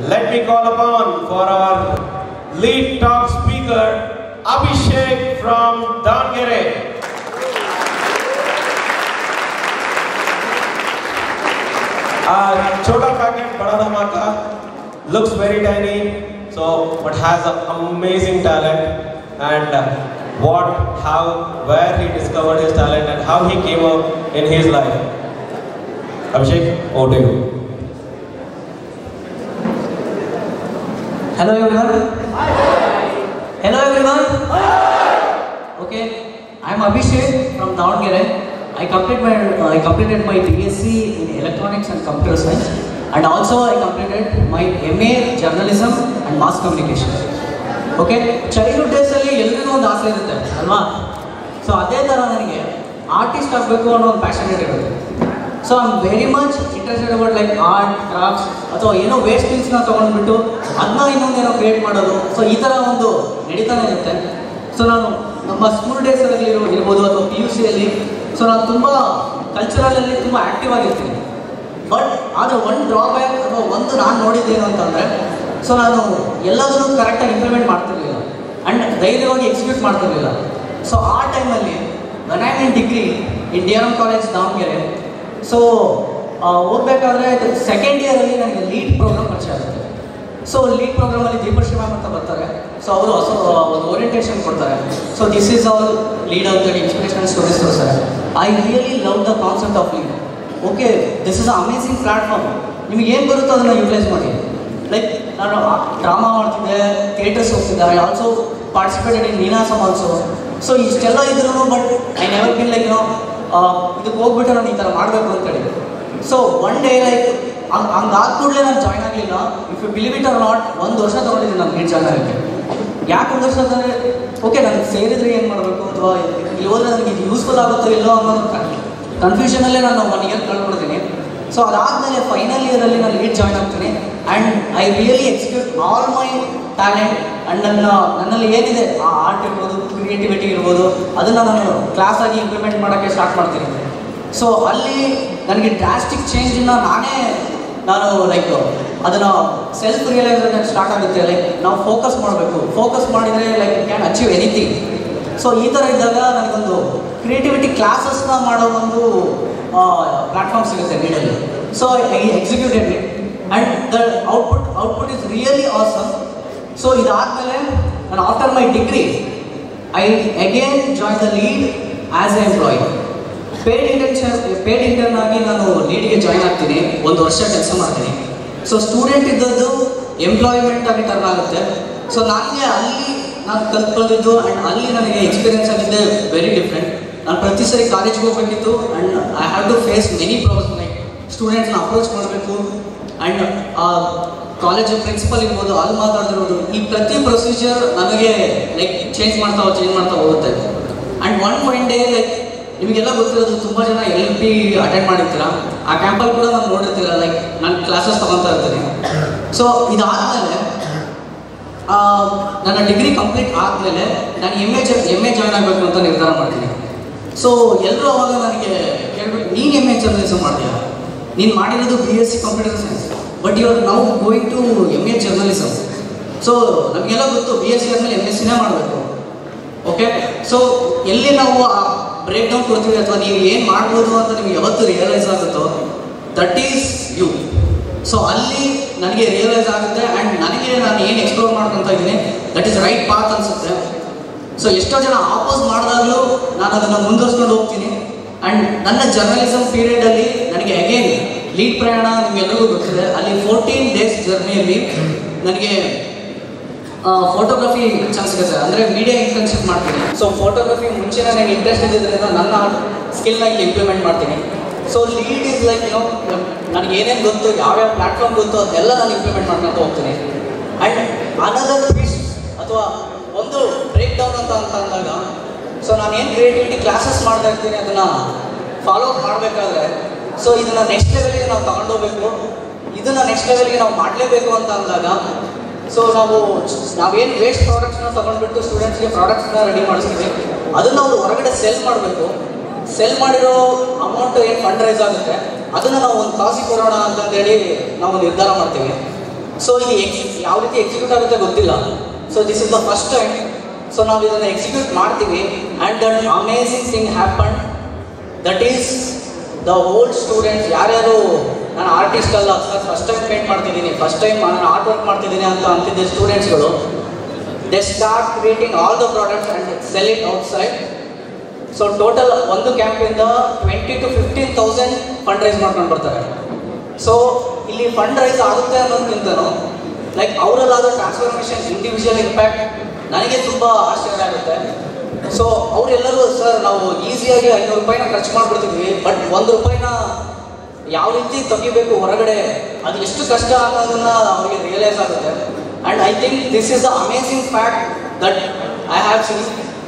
let me call upon for our lead talk speaker, Abhishek from Dangere. Uh, Chota packet, Bada Dhamaka, looks very tiny, so but has an amazing talent. And uh, what, how, where he discovered his talent, and how he came up in his life. Abhishek, over to you. Hello everyone. Hello everyone. Okay, I am Abhishek from Davangere. I completed my uh, I completed my BSc in Electronics and Computer Science, and also I completed my MA Journalism and Mass Communication. Okay childhood ಡೇಸಲ್ಲಿ ಎಲ್ರಿಗೂ ಒಂದು ಆಸೆ ಇರುತ್ತೆ ಅಲ್ವಾ so ಅದೇ ಥರ ನನಗೆ artist ಆಗಬೇಕು ಅನ್ನೋ ಒಂದು ಪ್ಯಾಷನೇಟ್ ಇರುತ್ತೆ so I am very much interested about like art crafts ಅಥವಾ ಏನೋ ವೇಸ್ಟ್ ಥಿಂಗ್ಸ್ನ ತೊಗೊಂಡ್ಬಿಟ್ಟು ಅದನ್ನ ಇನ್ನೊಂದೇನೋ ಕ್ರಿಯೇಟ್ ಮಾಡೋದು ಸೊ ಈ ಥರ ಒಂದು ನಡೀತಾನೆ ಇರುತ್ತೆ ಸೊ ನಾನು ನಮ್ಮ ಸ್ಕೂಲ್ ಡೇಸಲ್ಲಿ ಇರೋ ಇರ್ಬೋದು ಅಥವಾ ಪಿ ಯು ಸಿಯಲ್ಲಿ ಸೊ ನಾನು ತುಂಬ ಕಲ್ಚರಲಲ್ಲಿ ತುಂಬ ಆ್ಯಕ್ಟಿವ್ ಆಗಿರ್ತೀನಿ ಬಟ್ ಆದರೆ ಒಂದು ಡ್ರಾಬ್ಯಾಕ್ ಅಥವಾ ಒಂದು ನಾನು ನೋಡಿದ್ದೇನು ಅಂತಂದರೆ ಸೊ ನಾನು ಎಲ್ಲದನ್ನೂ ಕರೆಕ್ಟಾಗಿ ಇಂಪ್ಲಿಮೆಂಟ್ ಮಾಡ್ತಿರ್ಲಿಲ್ಲ ಆ್ಯಂಡ್ ಧೈರ್ಯವಾಗಿ ಎಕ್ಸಿಕ್ಯೂಟ್ ಮಾಡ್ತಿರ್ಲಿಲ್ಲ ಸೊ ಆ ಟೈಮಲ್ಲಿ when I in degree in D R M college Davanagere so ಓದಬೇಕಾದ್ರೆ ಸೆಕೆಂಡ್ ಇಯರಲ್ಲಿ ನನಗೆ ಲೀಡ್ ಪ್ರೋಗ್ರಾಮ್ ಪರಿಚಯ ಆಗುತ್ತೆ ಸೊ ಲೀಡ್ ಪ್ರೋಗ್ರಾಮಲ್ಲಿ ದೀಪಶ್ರೀ ಮ್ಯಾಮ್ ಅಂತ ಬರ್ತಾರೆ ಸೊ ಅವರು ಹೊಸ ಒಂದು ಓರಿಯಂಟೇಷನ್ ಕೊಡ್ತಾರೆ so this is our lead ಅಂತೇಳಿ ಇನ್ಸ್ಪಿರೇಷನಲ್ ಸ್ಟೋರೀಸ್ ತೋರಿಸ್ತಾರೆ I really love the concept of lead okay this is amazing platform ನಿಮಗೆ ಏನು ಬರುತ್ತೋ ಅದನ್ನು ಯುಟಿಲೈಸ್ ಮಾಡಿ ಲೈಕ್ ನಾನು ಡ್ರಾಮಾ ಮಾಡ್ತಿದ್ದೆ ಥಿಯೇಟರ್ಸ್ ಹೋಗ್ತಿದ್ದೆ I also participated in Ninasam also so ಇಷ್ಟೆಲ್ಲ ಇದ್ರೂ but I never been like no ಇದಕ್ಕೆ ಹೋಗ್ಬಿಟ್ಟು ನಾನು ಈ ಥರ ಮಾಡಬೇಕು ಅಂತೇಳಿ ಸೊ ಒನ್ ಡೇ ಲೈಕ್ ಹಂಗೆ ಹಂಗಾದ ಕೂಡಲೇ ನಾನು ಜಾಯ್ನ್ ಆಗಲಿಲ್ಲ if you believe it or not ಒಂದು ವರ್ಷ ತೊಗೊಂಡಿದ್ದೀನಿ ನಾನು ನೀಟ್ ಜಾಯ್ನ್ ಆಗೋಕ್ಕೆ ಯಾಕೆ ಒಂದು ವರ್ಷ ಅಂದರೆ ಓಕೆ ನಾನು ಸೇರಿದ್ರೆ ಏನು ಮಾಡಬೇಕು ಅಥವಾ ಇಲ್ಲಿ ಹೋದ್ರೆ ನನಗೆ ಇದು ಯೂಸ್ಫುಲ್ ಆಗುತ್ತೋ ಇಲ್ಲೋ ಅನ್ನೋದು ಕನ್ಫ್ಯೂಷನಲ್ಲೇ ನಾನು ಒನ್ ಇಯರ್ ಕಳ್ಕೊಡ್ತೀನಿ ಸೊ ಅದಾದಮೇಲೆ ಫೈನಲ್ ಇಯರಲ್ಲಿ ನಾನು ಲೀಡ್ ಜಾಯ್ನ್ ಆಗ್ತೀನಿ and I really execute all my talent and ನನ್ನ ನನ್ನಲ್ಲಿ ಏನಿದೆ ಆ ಆರ್ಟ್ ಇರ್ಬೋದು ಕ್ರಿಯೇಟಿವಿಟಿ ಇರ್ಬೋದು ಅದನ್ನು ನಾನು ಕ್ಲಾಸ್ ಆಗಿ ಇಂಪ್ಲಿಮೆಂಟ್ ಮಾಡೋಕ್ಕೆ ಸ್ಟಾರ್ಟ್ ಮಾಡ್ತೀನಿ ಸೊ ಅಲ್ಲಿ ನನಗೆ ಡ್ರಾಸ್ಟಿಕ್ ಚೇಂಜನ್ನ ನಾನೇ ನಾನು ಲೈಕ್ ಅದನ್ನು ಸೆಲ್ಫ್ ರಿಯಲೈಸೇಷನ್ ಸ್ಟಾರ್ಟ್ ಆಗುತ್ತೆ ಲೈಕ್ ನಾವು ಫೋಕಸ್ ಮಾಡಬೇಕು ಫೋಕಸ್ ಮಾಡಿದರೆ like can achieve anything so ಈ ಥರ ಇದ್ದಾಗ ನನಗೊಂದು ಕ್ರಿಯೇಟಿವಿಟಿ ಕ್ಲಾಸಸ್ನ ಮಾಡೋ ಒಂದು ಪ್ಲ್ಯಾಟ್ಫಾರ್ಮ್ ಸಿಗುತ್ತೆ ನೀಡಲ್ಲಿ so I executed it and the output output is really awesome so ಇದಾದಮೇಲೆ ನಾನು after my degree I again join the lead as a employee paid internship paid intern ಆಗಿ ನಾನು ಲೀಡ್ಗೆ ಜಾಯ್ನ್ ಆಗ್ತೀನಿ ಒಂದು ವರ್ಷ ಕೆಲಸ ಮಾಡ್ತೀನಿ ಸೊ ಸ್ಟೂಡೆಂಟ್ ಇದ್ದದ್ದು ಎಂಪ್ಲಾಯ್ಮೆಂಟ್ ಆಗಿ ಟರ್ನ್ ಆಗುತ್ತೆ ಸೊ ನನಗೆ ಅಲ್ಲಿ ನಾನು ಕಲ್ತ್ಕೊಂಡಿದ್ದು ಆ್ಯಂಡ್ ಅಲ್ಲಿ ನನಗೆ ಎಕ್ಸ್ಪೀರಿಯನ್ಸ್ ಆಗಿದ್ದೆ ವೆರಿ ಡಿಫ್ರೆಂಟ್ ನಾನು ಪ್ರತಿ ಸರಿ ಕಾಲೇಜ್ಗೆ ಹೋಗ್ಬೇಕಿತ್ತು and I have to face many problems like ಸ್ಟೂಡೆಂಟ್ನ ಅಪ್ರೋಚ್ ಮಾಡಬೇಕು ಆ್ಯಂಡ್ ಕಾಲೇಜ್ ಪ್ರಿನ್ಸಿಪಲ್ ಇರ್ಬೋದು ಅಲ್ಲಿ ಮಾತಾಡ್ತಿರೋದು ಈ ಪ್ರತಿ ಪ್ರೊಸೀಜರ್ ನನಗೆ ಲೈಕ್ ಚೇಂಜ್ ಮಾಡ್ತಾ ಚೇಂಜ್ ಮಾಡ್ತಾ ಹೋಗುತ್ತೆ and one fine day like ನಿಮಗೆಲ್ಲ ಗೊತ್ತಿರೋದು ತುಂಬ ಜನ ಎಲ್ ಪಿ ಅಟೆಂಡ್ ಮಾಡಿರ್ತೀರ ಆ ಕ್ಯಾಂಪಲ್ಲಿ ಕೂಡ ನಾನು ನೋಡಿರ್ತೀರ ಲೈಕ್ ನಾನು ಕ್ಲಾಸಸ್ ತೊಗೊತಾ ಇರ್ತೀನಿ ಸೊ ಇದಾದಮೇಲೆ ನನ್ನ ಡಿಗ್ರಿ ಕಂಪ್ಲೀಟ್ ಆದಮೇಲೆ ನಾನು M A M A join ಆಗಬೇಕು ಅಂತ ನಿರ್ಧಾರ ಮಾಡ್ತೀನಿ ಸೊ ಎಲ್ಲರೂ ಅವಾಗ ನನಗೆ ಕೇಳ್ಬಿಟ್ಟು ನೀನು ಎಮ್ ಎ ಜರ್ನಲಿಸಮ್ ಮಾಡ್ತೀಯಾ ನೀನು ಮಾಡಿರೋದು B S C computer science but ಇವಾಗ ನಾವು going to M A journalism so ನಮಗೆಲ್ಲ ಗೊತ್ತು ಬಿ ಎಸ್ ಸಿ ಆದಮೇಲೆ ಎಮ್ ಎಸ್ ಸಿನೇ ಮಾಡಬೇಕು ಓಕೆ ಸೊ ಎಲ್ಲಿ ನಾವು ಆ ಬ್ರೇಕ್ ಡೌನ್ ಕೊಡ್ತೀವಿ ಅಥವಾ ನೀವು ಏನು ಮಾಡ್ಬೋದು ಅಂತ ನಿಮ್ಗೆ ಯಾವತ್ತು ರಿಯಲೈಸ್ ಆಗುತ್ತೋ ದಟ್ ಈಸ್ ಯು ಸೊ ಅಲ್ಲಿ ನನಗೆ ರಿಯಲೈಸ್ ಆಗುತ್ತೆ ಆ್ಯಂಡ್ ನನಗೆ ನಾನು ಏನು ಎಕ್ಸ್ಪ್ಲೋರ್ ಮಾಡ್ಕೊತಾ ಇದ್ದೀನಿ ದಟ್ ಈಸ್ ರೈಟ್ ಪಾತ್ ಅನಿಸುತ್ತೆ ಸೊ ಎಷ್ಟೋ ಜನ ಆಪೋಸ್ ಮಾಡಿದಾಗಲೂ ನಾನು ಅದನ್ನು ಮುಂದುವರ್ಸ್ಕೊಂಡು ಹೋಗ್ತೀನಿ ಆ್ಯಂಡ್ ನನ್ನ ಜರ್ನಲಿಸಮ್ ಪೀರಿಯಡಲ್ಲಿ ನನಗೆ ಅಗೇನ್ ಲೀಡ್ ಪ್ರಯಾಣ ನಿಮ್ಗೆಲ್ಲರಿಗೂ ಗೊತ್ತಿದೆ ಅಲ್ಲಿ ಫೋರ್ಟೀನ್ ಡೇಸ್ ಜರ್ನಿಯಲ್ಲಿ ನನಗೆ ಫೋಟೋಗ್ರಫಿ ಚಾನ್ಸ್ ಸಿಗುತ್ತೆ ಅಂದರೆ ಮೀಡಿಯಾ ಇಂಟರ್ನ್ಶಿಪ್ ಮಾಡ್ತೀನಿ ಸೊ ಫೋಟೋಗ್ರಫಿ ಮುಂಚೆ ನನಗೆ ಇಂಟ್ರೆಸ್ಟ್ ಇದ್ದಿದ್ದರಿಂದ ನನ್ನ ಸ್ಕಿಲ್ನ ಇಲ್ಲಿ ಇಂಪ್ಲಿಮೆಂಟ್ ಮಾಡ್ತೀನಿ ಸೊ ಲೀಡ್ ಇಸ್ ಲೈಕ್ ಏನೋ ನನಗೆ ಏನೇನು ಗೊತ್ತು ಯಾವ್ಯಾವ ಪ್ಲ್ಯಾಟ್ಫಾರ್ಮ್ ಗೊತ್ತು ಅದೆಲ್ಲ ನಾನು ಇಂಪ್ಲಿಮೆಂಟ್ ಮಾಡ್ಕೊತ ಹೋಗ್ತೀನಿ ಆ್ಯಂಡ್ ಅನದರ್ ವಿಶ್ ಅಥವಾ ಒಂದು ಬ್ರೇಕ್ ಡೌನ್ ಅಂತ ಅಂತ ಅಂದಾಗ ಸೊ ನಾನು ಏನು ಕ್ರಿಯೇಟಿವಿಟಿ ಕ್ಲಾಸಸ್ ಮಾಡ್ತಾ ಇರ್ತೀನಿ ಅದನ್ನು ಫಾಲೋ ಅಪ್ ಮಾಡಬೇಕಾದ್ರೆ ಸೊ ಇದನ್ನು ನೆಕ್ಸ್ಟ್ ಲೆವೆಲ್ಗೆ ನಾವು ತಗೊಂಡೋಗ್ಬೇಕು ಇದನ್ನು ನೆಕ್ಸ್ಟ್ ಲೆವೆಲ್ಗೆ ನಾವು ಮಾಡಲೇಬೇಕು ಅಂತ ಅಂದಾಗ ಸೊ ನಾವು ನಾವೇನು ವೇಸ್ಟ್ ಪ್ರಾಡಕ್ಟ್ಸ್ನ ತಗೊಂಡ್ಬಿಟ್ಟು ಸ್ಟೂಡೆಂಟ್ಸ್ಗೆ ಪ್ರಾಡಕ್ಟ್ಸ್ನ ರೆಡಿ ಮಾಡಿಸ್ತೀವಿ ಅದನ್ನು ನಾವು ಹೊರಗಡೆ ಸೆಲ್ ಮಾಡಬೇಕು ಸೆಲ್ ಮಾಡಿರೋ ಅಮೌಂಟ್ ಏನು ಫಂಡ್ ರೈಸ್ ಆಗುತ್ತೆ ಅದನ್ನು ನಾವು ಒಂದು ಕಾಸಿಗೆ ಕೊಡೋಣ ಅಂತಂದೇಳಿ ನಾವು ನಿರ್ಧಾರ ಮಾಡ್ತೀವಿ ಸೊ ಇದು ಎಕ್ಸ್ ಯಾವ ರೀತಿ ಎಕ್ಸಿಕ್ಯೂಟ್ ಆಗುತ್ತೆ ಗೊತ್ತಿಲ್ಲ so this is the first time so ನಾವು ಇದನ್ನು ಎಕ್ಸಿಕ್ಯೂಟ್ ಮಾಡ್ತೀವಿ and that amazing thing happen that is the old student ಯಾರ್ಯಾರು ನಾನು ಆರ್ಟಿಸ್ಟ್ ಅಲ್ಲ ಸರ್ ಫಸ್ಟ್ ಟೈಮ್ ಪೇಂಟ್ ಮಾಡ್ತಿದ್ದೀನಿ ಫಸ್ಟ್ ಟೈಮ್ ನಾನು ಆರ್ಟ್ ವರ್ಕ್ ಮಾಡ್ತಿದ್ದೀನಿ ಅಂತ ಅಂತಿದ್ದ ಸ್ಟೂಡೆಂಟ್ಸ್ಗಳು they start creating all the products and sell it outside so total ಒಂದು ಕ್ಯಾಂಪಿಂದ twenty to fifteen thousand fund raise ಮಾಡ್ಕೊಂಡು ಬರ್ತಾರೆ ಸೊ ಇಲ್ಲಿ ಫಂಡ್ ರೈಸ್ ಆಗುತ್ತೆ ಅನ್ನೋದಕ್ಕಿಂತನೂ ಲೈಕ್ ಅವರಲ್ಲಾದ ಟ್ರಾನ್ಸ್ಫಾರ್ಮೇಷನ್ ಇಂಡಿವಿಜುವಲ್ ಇಂಪ್ಯಾಕ್ಟ್ ನನಗೆ ತುಂಬ ಆಶ್ಚರ್ಯ ಆಗುತ್ತೆ ಸೊ ಅವರೆಲ್ಲರೂ ಸರ್ ನಾವು ಈಸಿಯಾಗಿ ಐನೂರು ರೂಪಾಯಿನ ಖರ್ಚು ಮಾಡ್ಬಿಡ್ತಿದ್ವಿ ಬಟ್ ಒಂದು ರೂಪಾಯಿನ ಯಾವ ರೀತಿ ತೆಗಿಬೇಕು ಹೊರಗಡೆ ಅದು ಎಷ್ಟು ಕಷ್ಟ ಅನ್ನೋದನ್ನ ಅವರಿಗೆ ರಿಯಲೈಸ್ ಆಗುತ್ತೆ and I think this is the amazing fact that I have seen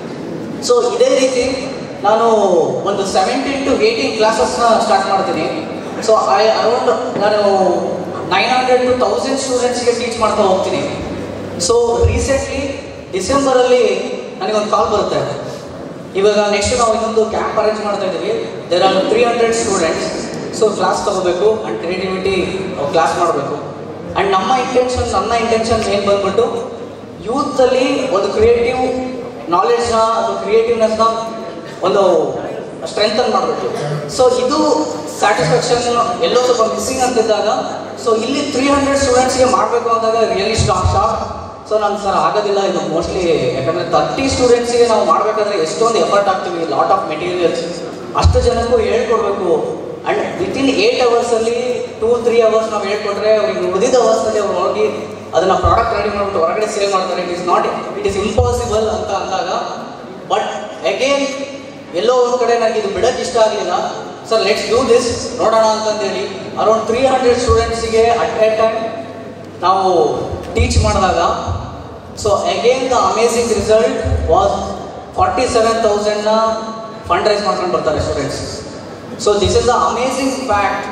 so ಇದೇ ರೀತಿ ನಾನು ಒಂದು ಸೆವೆಂಟೀನ್ ಟು ಏಯ್ಟೀನ್ ಕ್ಲಾಸಸ್ನ ಸ್ಟಾರ್ಟ್ ಮಾಡ್ತೀನಿ ಸೊ ಐ ಅರೌಂಡ್ ನಾನು ನೈನ್ ಹಂಡ್ರೆಡ್ ಟು ತೌಸಂಡ್ ಸ್ಟೂಡೆಂಟ್ಸ್ಗೆ ಟೀಚ್ ಮಾಡ್ತಾ ಹೋಗ್ತೀನಿ ಸೊ ರೀಸೆಂಟ್ಲಿ ಡಿಸೆಂಬರಲ್ಲಿ ನನಗೊಂದು ಕಾಲ್ ಬರುತ್ತೆ ಇವಾಗ ನೆಕ್ಸ್ಟ್ ನಾವು ಇನ್ನೊಂದು ಕ್ಯಾಂಪ್ ಅರೇಂಜ್ ಮಾಡ್ತಾ ಇದ್ದೀವಿ there are three hundred students so class ತಗೋಬೇಕು ಆ್ಯಂಡ್ ಕ್ರಿಯೇಟಿವಿಟಿ ಕ್ಲಾಸ್ ಮಾಡಬೇಕು ಆ್ಯಂಡ್ ನಮ್ಮ ಇಂಟೆನ್ಷನ್ ನನ್ನ ಇಂಟೆನ್ಷನ್ ಏನು ಬಂದ್ಬಿಟ್ಟು ಯೂತಲ್ಲಿ ಒಂದು ಕ್ರಿಯೇಟಿವ್ ನಾಲೆಡ್ಜ್ನ ಅಥವಾ ಕ್ರಿಯೇಟಿವ್ನೆಸ್ನ ಒಂದು ಸ್ಟ್ರೆಂಥನ್ ಮಾಡಬೇಕು ಸೊ ಇದು ಸ್ಯಾಟಿಸ್ಫ್ಯಾಕ್ಷನ್ ಎಲ್ಲೋ ಸ್ವಲ್ಪ ಮಿಸ್ಸಿಂಗ್ ಅಂತಿದ್ದಾಗ ಸೊ ಇಲ್ಲಿ ತ್ರೀ ಹಂಡ್ರೆಡ್ ಸ್ಟೂಡೆಂಟ್ಸ್ಗೆ ಮಾಡಬೇಕು ಅಂದಾಗ ರಿಯಲಿ ಸ್ಟಾಕ್ ಶಾಕ್ ಸೊ ನಾನು ಸರ್ ಆಗೋದಿಲ್ಲ ಇದು ಮೋಸ್ಟ್ಲಿ ಯಾಕಂದರೆ ತರ್ಟಿ ಸ್ಟೂಡೆಂಟ್ಸಿಗೆ ನಾವು ಮಾಡಬೇಕಾದ್ರೆ ಎಷ್ಟೊಂದು ಎಫರ್ಟ್ ಆಗ್ತೀವಿ ಲಾಟ್ ಆಫ್ ಮೆಟೀರಿಯಲ್ಸ್ ಅಷ್ಟು ಜನಕ್ಕೂ ಹೇಳ್ಕೊಡ್ಬೇಕು ಆ್ಯಂಡ್ ವಿತಿನ್ ಏಯ್ಟ್ ಅವರ್ಸಲ್ಲಿ ಟೂ ತ್ರೀ ಅವರ್ಸ್ ನಾವು ಹೇಳ್ಕೊಟ್ರೆ ಅವ್ರಿಗೆ ಉಳಿದಿದ್ದ ಅವರ್ಸಲ್ಲಿ ಅವ್ರು ಹೋಗಿ ಅದನ್ನು ಪ್ರಾಡಕ್ಟ್ ರೆಡಿ ಮಾಡಿಬಿಟ್ಟು ಹೊರಗಡೆ ಸೇಲ್ ಮಾಡ್ತಾರೆ it is not it is impossible ಅಂತ ಅಂದಾಗ ಬಟ್ ಅಗೇನ್ ಎಲ್ಲೋ ಒಂದು ಕಡೆ ನನಗೆ ಇದು ಬಿಡಕ್ಕೆ ಇಷ್ಟ ಆಗಲಿಲ್ಲ ಸರ್ ಲೆಟ್ಸ್ ಡೂ ದಿಸ್ ನೋಡೋಣ ಅಂತಂದೇಳಿ ಅರೌಂಡ್ ತ್ರೀ ಹಂಡ್ರೆಡ್ ಸ್ಟೂಡೆಂಟ್ಸಿಗೆ ಅಟ್ ಎ ಟೈಮ್ ನಾವು ಟೀಚ್ ಮಾಡಿದಾಗ so again the amazing result was forty seven ತೌಸಂಡ್ನ ಫಂಡ್ ರೈಸ್ ಮಾಡ್ಕೊಂಡು ಬರ್ತಾರೆ students so this is the amazing fact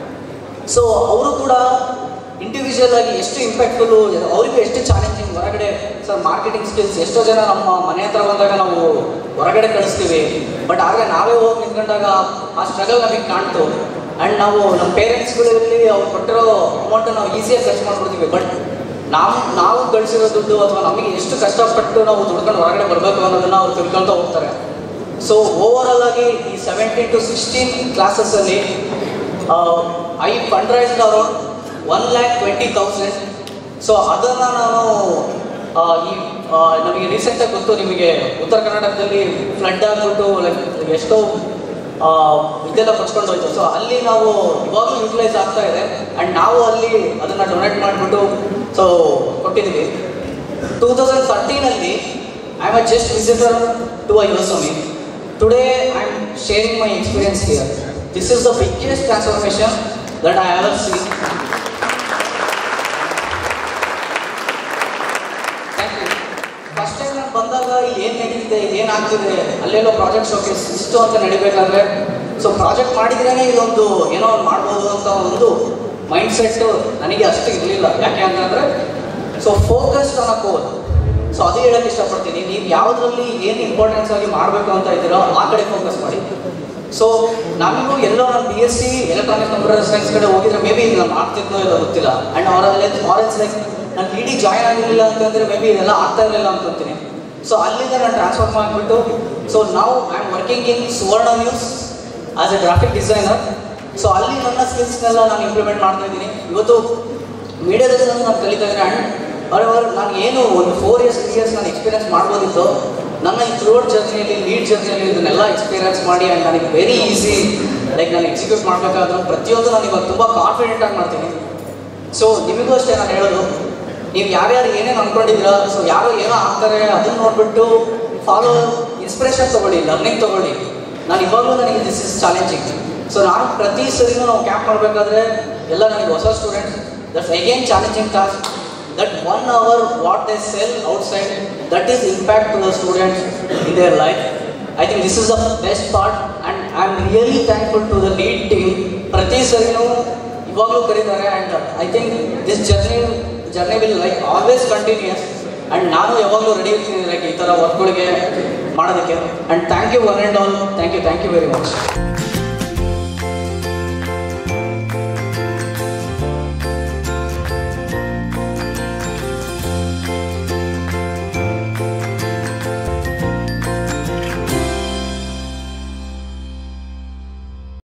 so ಅವರು ಕೂಡ ಇಂಡಿವಿಜುವಲ್ ಆಗಿ ಎಷ್ಟು ಇಂಪ್ಯಾಕ್ಟ್ಫುಲ್ಲು ಅವರಿಗೂ ಎಷ್ಟು ಚಾಲೆಂಜಿಂಗ್ ಹೊರಗಡೆ ಸರ್ ಮಾರ್ಕೆಟಿಂಗ್ ಸ್ಕಿಲ್ಸ್ ಎಷ್ಟೋ ಜನ ನಮ್ಮ ಮನೆ ಹತ್ರ ಬಂದಾಗ ನಾವು ಹೊರಗಡೆ ಕಳಿಸ್ತೀವಿ ಬಟ್ ಆದರೆ ನಾವೇ ಹೋಗಿ ನಿಂತ್ಕೊಂಡಾಗ ಆ ಸ್ಟ್ರಗಲ್ ನಮಗೆ ಕಾಣ್ತು ಆ್ಯಂಡ್ ನಾವು ನಮ್ಮ ಪೇರೆಂಟ್ಸ್ಗಳಲ್ಲಿ ಅವ್ರು ಕೊಟ್ಟಿರೋ ಅಮೌಂಟ್ ನಾವು ಈಸಿಯಾಗಿ ಖರ್ಚು ಮಾಡ್ಬಿಡ್ತೀವಿ ಬಟ್ ನಾವು ನಾವು ಗಳಿಸಿರೋ ದುಡ್ಡು ಅಥವಾ ನಮಗೆ ಎಷ್ಟು ಕಷ್ಟಪಟ್ಟು ನಾವು ದುಡ್ಕೊಂಡು ಹೊರಗಡೆ ಬರಬೇಕು ಅನ್ನೋದನ್ನ ಅವ್ರು ತಿಳ್ಕೊಳ್ತಾ ಹೋಗ್ತಾರೆ ಸೊ ಓವರಾಲ್ ಆಗಿ ಈ ಸೆವೆಂಟೀನ್ ಟು ಸಿಕ್ಸ್ಟೀನ್ ಕ್ಲಾಸಸ್ಸಲ್ಲಿ I fund raised around one lakh twenty thousand so ಅದನ್ನು ನಾನು ಆ, ಈ ಆ, ನಮಗೆ ರೀಸೆಂಟಾಗಿ ಗೊತ್ತು ನಿಮಗೆ ಉತ್ತರ ಕರ್ನಾಟಕದಲ್ಲಿ ಫ್ಲಡ್ ಆಗಿಬಿಟ್ಟು ಲೈಕ್ ಎಷ್ಟೋ ಆ, ಇದೆಲ್ಲ ಕೊಚ್ಕೊಂಡು ಹೋಯ್ತು ಸೊ ಅಲ್ಲಿ ನಾವು ಇವಾಗಲೂ ಯೂಟಿಲೈಸ್ ಆಗ್ತಾ ಇದೆ ಆ್ಯಂಡ್ ನಾವು ಅಲ್ಲಿ ಅದನ್ನು ಡೊನೇಟ್ ಮಾಡಿಬಿಟ್ಟು ಸೊ ಕೊಟ್ಟಿದ್ದೀವಿ ಟೂ ತೌಸಂಡ್ ತರ್ಟೀನಲ್ಲಿ I am a just visitor to a Yuvaswami today I am sharing my experience here this is the biggest transformation that I have seen thank you first time ನಾನು ಬಂದಾಗ ಇಲ್ಲಿ ಏನು ನಡೀತಿದೆ ಏನಾಗ್ತಿದೆ ಅಲ್ಲೆಲ್ಲೋ ಪ್ರಾಜೆಕ್ಟ್ ಶೋಕೇಸ್ ಇಷ್ಟು ಅಂತ ನಡಿಬೇಕಾದ್ರೆ ಸೊ ಪ್ರಾಜೆಕ್ಟ್ ಮಾಡಿದ್ರೇ ಇದೊಂದು ಏನೋ ಒಂದು ಮಾಡ್ಬೋದು ಅಂತ ಒಂದು ಮೈಂಡ್ ಸೆಟ್ ನನಗೆ ಅಷ್ಟು ಇರಲಿಲ್ಲ ಯಾಕೆ ಅಂತಂದರೆ ಸೊ ಫೋಕಸ್ಡ್ ಆನ್ ಅ ಕೋಲ್ ಸೊ ಅದು ಹೇಳಕ್ಕೆ ಇಷ್ಟಪಡ್ತೀನಿ ನೀವು ಯಾವುದರಲ್ಲಿ ಏನು ಇಂಪಾರ್ಟೆನ್ಸ್ ಆಗಿ ಮಾಡಬೇಕು ಅಂತ ಇದ್ದೀರೋ ಆ ಕಡೆ ಫೋಕಸ್ ಮಾಡಿ ಸೊ ನಮಗೂ ಎಲ್ಲೋ ನಾನು B S C electronic computer science ಕಡೆ ಹೋಗಿದ್ರೆ ಮೇ ಬಿ ನಾನು ಮಾಡ್ತಿದ್ನೋ ಇಲ್ಲ ಗೊತ್ತಿಲ್ಲ ಆ್ಯಂಡ್ ಅವರಲ್ಲಿ ಆರೆಂಜ್ ಲೈಕ್ ನಾನು ಇ ಡಿ ಜಾಯ್ನ್ ಆಗಿರಲಿಲ್ಲ ಅಂತಂದರೆ ಮೇ ಬಿ ಇದೆಲ್ಲ ಆಗ್ತಾ ಇರಲಿಲ್ಲ ಅನ್ಕೊಂತೀನಿ ಸೊ ಅಲ್ಲಿಂದ ನಾನು ಟ್ರಾನ್ಸ್ಫರ್ ಮಾಡಿಬಿಟ್ಟು ಸೊ ನಾವು I am working in Suvarna News as a graphic designer so ಅಲ್ಲಿ ನನ್ನ ಸ್ಕಿಲ್ಸ್ನೆಲ್ಲ ನಾನು ಇಂಪ್ಲಿಮೆಂಟ್ ಮಾಡ್ತಾ ಇದ್ದೀನಿ ಇವತ್ತು ಮೀಡಿಯಾದಲ್ಲಿ ನಾನು ಕಲಿತಾ ಇದ್ದೀನಿ ಆ್ಯಂಡ್ ಅವರವರು ನಾನು ಏನು ಒಂದು ಫೋರ್ ಇಯರ್ಸ್ ತ್ರೀ ಇಯರ್ಸ್ ನಾನು ಎಕ್ಸ್ಪೀರಿಯನ್ಸ್ ಮಾಡ್ಬೋದಿತ್ತು ನನ್ನ ಈ ಥ್ರೂಟ್ ಜರ್ನಿಯಲ್ಲಿ ಲೀಡ್ ಜರ್ನಿಯಲ್ಲಿ ಇದನ್ನೆಲ್ಲ ಎಕ್ಸ್ಪೀರಿಯನ್ಸ್ ಮಾಡಿ ಆ್ಯಂಡ್ ನನಗೆ ವೆರಿ ಈಸಿ ಲೈಕ್ ನಾನು ಎಕ್ಸಿಕ್ಯೂಟ್ ಮಾಡಬೇಕಾದ್ರೂ ಪ್ರತಿಯೊಂದು ನಾನು ಇವಾಗ ತುಂಬ ಕಾನ್ಫಿಡೆಂಟ್ ಆಗಿ ಮಾಡ್ತೀನಿ ಸೊ ನಿಮಗೂ ಅಷ್ಟೇ ನಾನು ಹೇಳೋದು ನೀವು ಯಾರ್ಯಾರು ಏನೇನು ಅಂದ್ಕೊಂಡಿದ್ದೀರಾ ಸೊ ಯಾರು ಏನೋ ಆಗ್ತಾರೆ ಅದನ್ನು ನೋಡಿಬಿಟ್ಟು ಫಾಲೋ ಇನ್ಸ್ಪಿರೇಷನ್ ತೊಗೊಳ್ಳಿ ಲರ್ನಿಂಗ್ ತೊಗೊಳ್ಳಿ ನಾನು ಇವಾಗಲೂ ನನಗೆ ದಿಸ್ ಇಸ್ ಚಾಲೆಂಜಿಂಗ್ ಸೊ ನಾನು ಪ್ರತಿ ಸರಿನೂ ನಾವು ಕ್ಯಾಂಪ್ ಮಾಡಬೇಕಾದ್ರೆ ಎಲ್ಲ ನನಗೆ ಹೊಸ students that's again challenging task that one hour what they sell outside that is impact to the students in their life I think this is the best part and I am really thankful to the lead team ಪ್ರತಿ ಸರಿನೂ ಇವಾಗಲೂ ಕರೀತಾರೆ and I think this journey journey will like always continues and ನಾನು ಯಾವಾಗಲೂ ready ಇರ್ತೀನಿ like ಈ ಥರ ವರ್ಕ್ಗಳಿಗೆ ಮಾಡೋದಕ್ಕೆ and thank you one and all thank you thank you very much